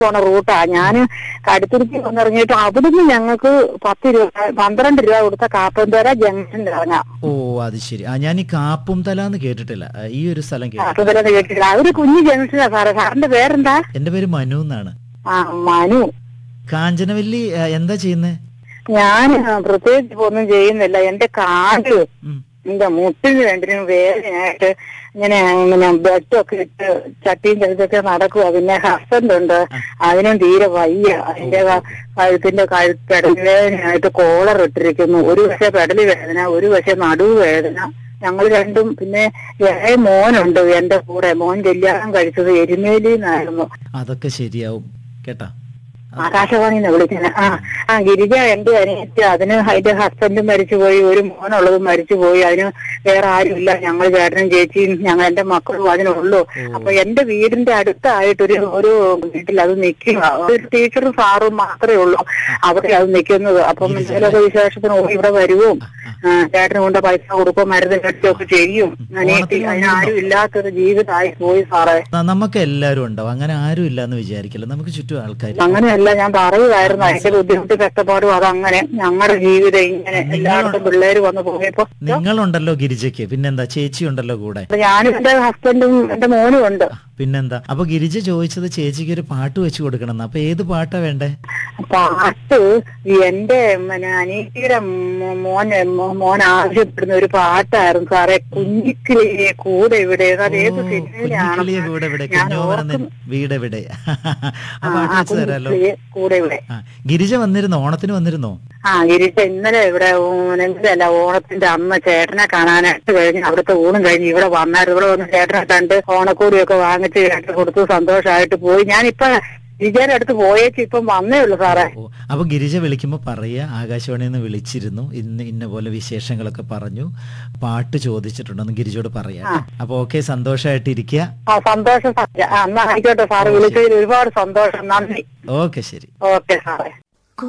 പോണ റൂട്ടാ ഞാൻ കടുത്തുരുത്തി വന്നിറങ്ങിയിട്ട് അവിടുന്ന് ഞങ്ങൾക്ക് പത്ത് രൂപ പന്ത്രണ്ട് രൂപ കൊടുത്ത കാപ്പന്തര ജംഗ്ഷനിൽ ഇറങ്ങാം ഓ അത് ശരി ആ ഞാൻ ഈ കാപ്പും തല എന്ന് കേട്ടിട്ടില്ല ആ, ഈ ഒരു സ്ഥലം കേട്ടു കാപ്പന്തര കേട്ടില്ല അതൊരു കുഞ്ഞു ജംഗ്ഷനാ സാറേ സാറിന്റെ പേരെന്താ എന്റെ പേര് മനു എന്നാണ് ആ മനു കാഞ്ചനവല്ലി ആ, എന്താ ചെയ്യുന്നേ ഞാൻ പ്രത്യേകിച്ച് ഇപ്പൊ ഒന്നും ചെയ്യുന്നില്ല എന്റെ കാല് ഉം. എന്റെ മുട്ടിന് രണ്ടിനും വേദനയായിട്ട് ഇങ്ങനെ ഇങ്ങനെ ബെഡൊക്കെ ഇട്ട് ചട്ടിയും ചരിച്ചൊക്കെ നടക്കുക പിന്നെ ഹസ്ബൻഡ് ഉണ്ട് അതിനും തീരെ വയ്യ അതിന്റെ ക- കഴുത്തിന്റെ കഴുത്ത് പെടലി വേദനയായിട്ട് കോളർ ഇട്ടിരിക്കുന്നു ഒരു വശം പെടലി വേദന ഒരു വശം നടുവ് വേദന ഞങ്ങൾ രണ്ടും പിന്നെ ഏ മോനുണ്ട് എന്റെ കൂടെ മോൻ കല്യാണം കഴിച്ചത് എരുമേലിന്നായിരുന്നു അതൊക്കെ ശരിയാവും കേട്ടാ ആകാശവാണിന്ന് വിളിക്കുന്നത് ആ ആ ഗിരിജ എന്റെ അനിയത്തി അതിന് അതിന്റെ ഹസ്ബൻഡും മരിച്ചുപോയി ഒരു മോനുള്ളത് മരിച്ചുപോയി അതിന് വേറെ ആരുമില്ല ഞങ്ങൾ ചേട്ടനും ചേച്ചിയും ഞങ്ങൾ എന്റെ മക്കളും അതിനുള്ളൂ അപ്പൊ എന്റെ വീടിന്റെ അടുത്തായിട്ടൊരു ഒരു വീട്ടിൽ അത് നിൽക്കുക ഒരു ടീച്ചറും സാറും മാത്രമേ ഉള്ളൂ അവിടെ അത് നിൽക്കുന്നത് അപ്പം എന്തെങ്കിലുമൊക്കെ വിശേഷത്തിന് ഓടി ഇവിടെ വരുവും ആ, ചേട്ടന് കൊണ്ട് പൈസ കൊടുക്കും മരുന്ന് കെട്ടിയൊക്കെ ചെയ്യും അനിയത്തി അതിനാരും ഇല്ലാത്തൊരു ജീവിതമായി പോയി സാറേ ന- നമുക്ക് എല്ലാവരും ഉണ്ടാവും അങ്ങനെ ആരും ഇല്ലാന്ന് വിചാരിക്കില്ല നമുക്ക് ചുറ്റും ആൾക്കാർ അങ്ങനെയല്ല ഞാൻ പറയുമായിരുന്നു അതിന്റെ ബുദ്ധിമുട്ട് കഷ്ടപ്പാടും അതങ്ങനെ ഞങ്ങളുടെ ജീവിതം ഇങ്ങനെ എല്ലായിടത്തും പിള്ളേര് വന്ന് പോയപ്പോ നിങ്ങളുണ്ടല്ലോ ഗിരിജയ്ക്ക് പിന്നെന്താ ചേച്ചി ഉണ്ടല്ലോ കൂടെ അപ്പൊ ഞാനും എന്റെ ഹസ്ബൻഡും എന്റെ മോനും ഉണ്ട് പിന്നെന്താ അപ്പൊ ഗിരിജ ചോദിച്ചത് ചേച്ചിക്ക് ഒരു പാട്ട് വെച്ച് കൊടുക്കണം എന്ന്. അപ്പൊ ഏത് പാട്ടാ വേണ്ടേ പാട്ട് എന്റെ പിന്നെ അനീതിയുടെ മോ- മോന് മോ- മോൻ ആവശ്യപ്പെടുന്ന ഒരു പാട്ടായിരുന്നു സാറേ കുഞ്ഞിക്കിളിയെ കൂടെ ഇവിടെ അത് ഏത് ഓ, സിനിമയിലാണ് കുഞ്ഞിക്കിളിയെ കൂടെ ഇവിടെ ഞാൻ കുഞ്ഞോമന ഓർക്കുന്നു. വീട് എവിടെ ആ ആ, പാട്ട് ആ വെച്ച് തരാലോ കുഞ്ഞിക്കിളിയെ കൂടെ ഇവിടെ ആ ഗിരിജ വന്നിരുന്നോ ഓണത്തിന് വന്നിരുന്നോ ആ ഗിരിജ ഇന്നലെ ഇവിടെ ഇന്നലെ ഓണത്തിന്റെ അന്ന് ചേട്ടനെ കാണാനായിട്ട് കഴിഞ്ഞ് അവിടുത്തെ ഊണും കഴിഞ്ഞ് ഇവിടെ വന്നായിരുന്നു ഇവിടെ വന്ന് ചേട്ടനെ കണ്ട് ഓണക്കൂടിയൊക്കെ വാങ്ങിച്ച് ചേട്ടൻ കൊടുത്തു സന്തോഷമായിട്ട് പോയി ഞാനിപ്പൊ ഗിരിജയുടെ അടുത്ത് പോയേച്ച് ഇപ്പം വന്നേ ഉള്ളൂ സാറേ ഓ അപ്പൊ ഗിരിജ വിളിക്കുമ്പോ പറയാ ആകാശവാണിയിൽ നിന്ന് വിളിച്ചിരുന്നു ഇന്ന് ഇന്ന പോലെ വിശേഷങ്ങളൊക്കെ പറഞ്ഞു പാട്ട് ചോദിച്ചിട്ടുണ്ടെന്ന് ഗിരിജോട് പറയാം അപ്പൊ ഓക്കെ സന്തോഷമായിട്ടിരിക്കുക ആ സന്തോഷം സാറേ. ആ എന്നാ ആയിക്കോട്ടെ സാറ് വിളിച്ചതിൽ ഒരുപാട് സന്തോഷം നന്ദി ഓക്കെ ശരി ഓക്കെ സാറേ